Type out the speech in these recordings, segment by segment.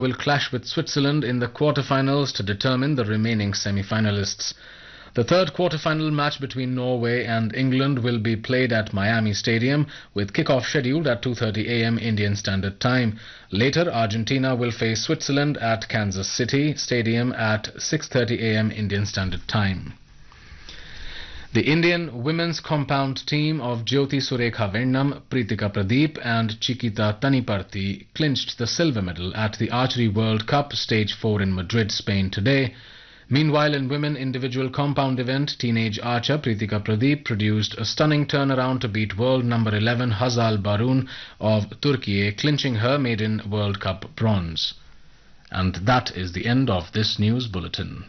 will clash with Switzerland in the quarterfinals to determine the remaining semi-finalists. The third quarterfinal match between Norway and England will be played at Miami Stadium with kickoff scheduled at 2:30 a.m. Indian Standard Time. Later Argentina will face Switzerland at Kansas City Stadium at 6:30 a.m. Indian Standard Time. The Indian women's compound team of Jyoti Surekha Vennam, Pritika Pradeep and Chiquita Taniparthi clinched the silver medal at the Archery World Cup Stage 4 in Madrid, Spain today. Meanwhile, in women individual compound event, teenage archer Pritika Pradeep produced a stunning turnaround to beat world number 11 Hazal Barun of Turkey, clinching her maiden World Cup bronze. And that is the end of this news bulletin.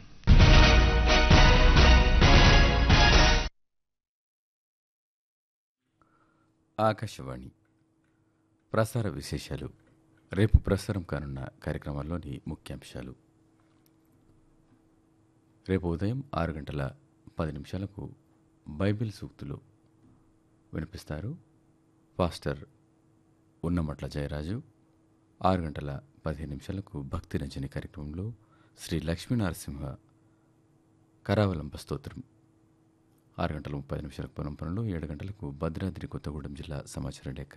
Akashvani ప్రసార విశేషాలు రేపు ప్రసారం కానున్న కార్యక్రమాల్లోని ముఖ్యాంశాలు రేపు ఉదయం ఆరు గంటల పది నిమిషాలకు బైబిల్ సూక్తులు వినిపిస్తారు పాస్టర్ ఉన్నమట్ల జయరాజు ఆరు గంటల పదిహేను నిమిషాలకు భక్తి రంజని కార్యక్రమంలో శ్రీ లక్ష్మీనరసింహ కరావలంబ స్తోత్రం ఆరు గంటల ముప్పై నిమిషాలకు పొలం పనులు ఏడు గంటలకు భద్రాద్రి కొత్తగూడెం జిల్లా సమాచార లేఖ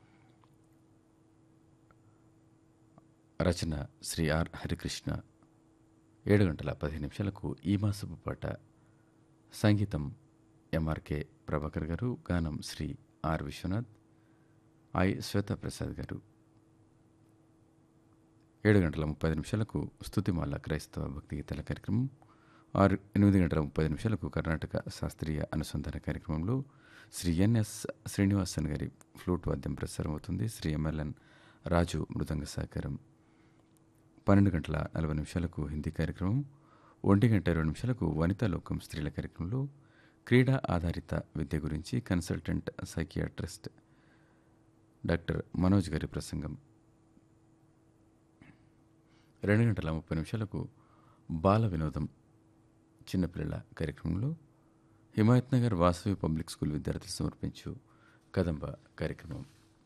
రచన శ్రీ ఆర్ హరికృష్ణ ఏడు గంటల పదిహేను నిమిషాలకు ఈ మాసపు పాట సంగీతం ఎంఆర్కే ప్రభాకర్ గారు గానం శ్రీ ఆర్ విశ్వనాథ్ ఐ శ్వేతాప్రసాద్ గారు ఏడు గంటల ముప్పై నిమిషాలకు స్తుతిమాల క్రైస్తవ భక్తి గీతాల కార్యక్రమం ఆరు ఎనిమిది గంటల ముప్పై నిమిషాలకు కర్ణాటక శాస్త్రీయ అనుసంధాన కార్యక్రమంలో శ్రీ ఎన్ఎస్ శ్రీనివాసన్ గారి ఫ్లూట్ వాద్యం ప్రసారం అవుతుంది శ్రీ ఎంఎల్ఎన్ రాజు మృదంగ సహకారం పన్నెండు గంటల నలభై నిమిషాలకు హిందీ కార్యక్రమం ఒంటి గంట ఇరవై నిమిషాలకు వనితా లోకం స్త్రీల కార్యక్రమంలో క్రీడా ఆధారిత విద్య గురించి కన్సల్టెంట్ సైకియాట్రిస్ట్ డాక్టర్ మనోజ్ గారి ప్రసంగం రెండు గంటల ముప్పై నిమిషాలకు బాల వినోదం చిన్నపిల్లల కార్యక్రమంలో హిమాయత్ నగర్ వాసవి పబ్లిక్ స్కూల్ విద్యార్థులు సమర్పించు కదంబ కార్యక్రమం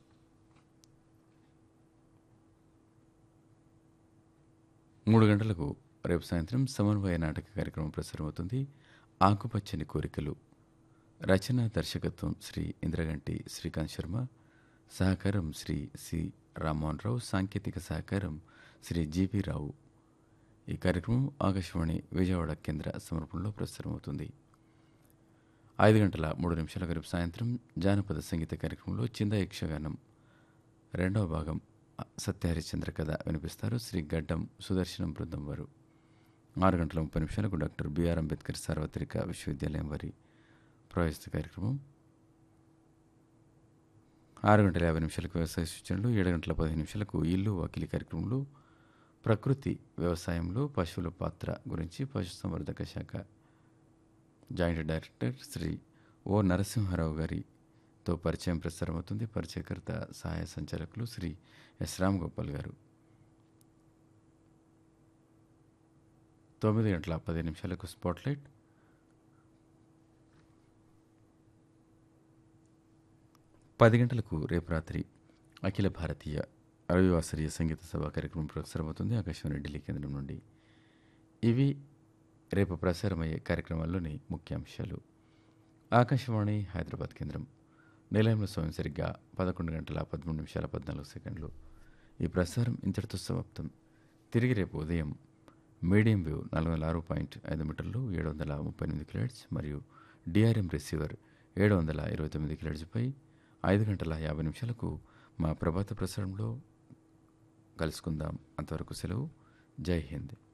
మూడు గంటలకు రేపు సాయంత్రం సమన్వయ నాటక కార్యక్రమం ప్రసారమవుతుంది ఆకుపచ్చని కోరికలు రచన దర్శకత్వం శ్రీ ఇంద్రగంటి శ్రీకాంత్ శర్మ సహకారం శ్రీ సి రామ్మోహన్ రావు సాంకేతిక సహకారం శ్రీ జీపీ రావు ఈ కార్యక్రమం ఆకాశవాణి విజయవాడ కేంద్ర సమర్పణలో ప్రసారమవుతుంది ఐదు గంటల మూడు నిమిషాల రేపు సాయంత్రం జానపద సంగీత కార్యక్రమంలో చింద యక్షగానం రెండవ భాగం సత్యహరిశ్చంద్ర కథ వినిపిస్తారు శ్రీ గడ్డం సుదర్శనం బృందం వారు ఆరు గంటల ముప్పై నిమిషాలకు డాక్టర్ బిఆర్ అంబేద్కర్ సార్వత్రిక విశ్వవిద్యాలయం వారి ప్రవేశ కార్యక్రమం ఆరు గంటల యాభై నిమిషాలకు వ్యవసాయ సూచనలు ఏడు గంటల పదిహేను నిమిషాలకు ఇల్లు వాకిలి కార్యక్రమంలో ప్రకృతి వ్యవసాయంలో పశువుల పాత్ర గురించి పశుసంవర్ధక శాఖ జాయింట్ డైరెక్టర్ శ్రీ ఓ నరసింహారావు గారితో పరిచయం ప్రసారమవుతుంది పరిచయకర్త సహాయ సంచాలకులు శ్రీ ఎస్ రామ్ గోపాల్ గారు తొమ్మిది గంటల పది నిమిషాలకు స్పాట్లైట్ పది గంటలకు రేపు రాత్రి అఖిల భారతీయ రవివాసరీయ సంగీత సభ కార్యక్రమం ప్రసారమవుతుంది ఆకాశవాణి ఢిల్లీ కేంద్రం నుండి ఇవి రేపు ప్రసారమయ్యే కార్యక్రమాల్లోని ముఖ్యాంశాలు ఆకాశవాణి హైదరాబాద్ కేంద్రం నిలయంలో సమయం సరిగ్గా పదకొండు గంటల పదమూడు నిమిషాల పద్నాలుగు సెకండ్లు ఈ ప్రసారం ఇంతటితో సమాప్తం తిరిగి రేపు ఉదయం మీడియం వేవ్ నాలుగు వందల ఆరు పాయింట్ ఐదు మీటర్లు ఏడు వందల ముప్పై ఎనిమిది కిలోహెడ్స్ మరియు డిఆర్ఎం రిసీవర్ ఏడు వందల ఇరవై తొమ్మిది కిలోహెడ్స్పై ఐదు గంటల యాభై నిమిషాలకు మా ప్రభాత ప్రసారంలో కలుసుకుందాం అంతవరకు సెలవు జై హింద్